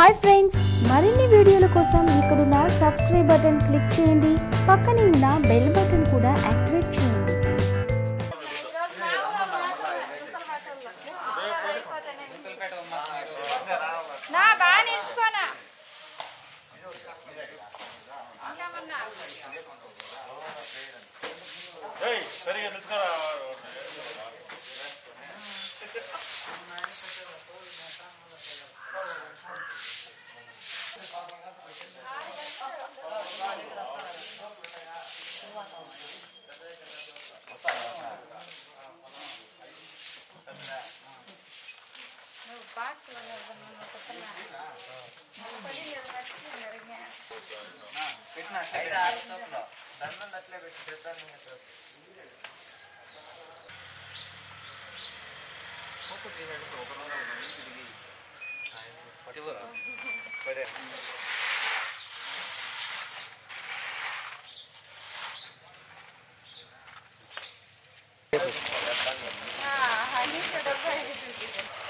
hi friends మరిన్ని వీడియోల కోసం ఇక్కడున్న సబ్స్క్రైబ్ బటన్ క్లిక్ చేయండి పక్కనే ఉన్న బెల్ బటన్ కూడా యాక్టివేట్ చేయండి నా బాగా నిల్చుకోనా ఇంకేమన్నా ఏయ్ సరిగా నిల్చుకోరా నువ్వు బాక్స్ పెట్టిన ఐదు ఆరు స్టోప్లో దండం అట్లే పెట్టి చెప్తాను పడే హనీ డబ్బా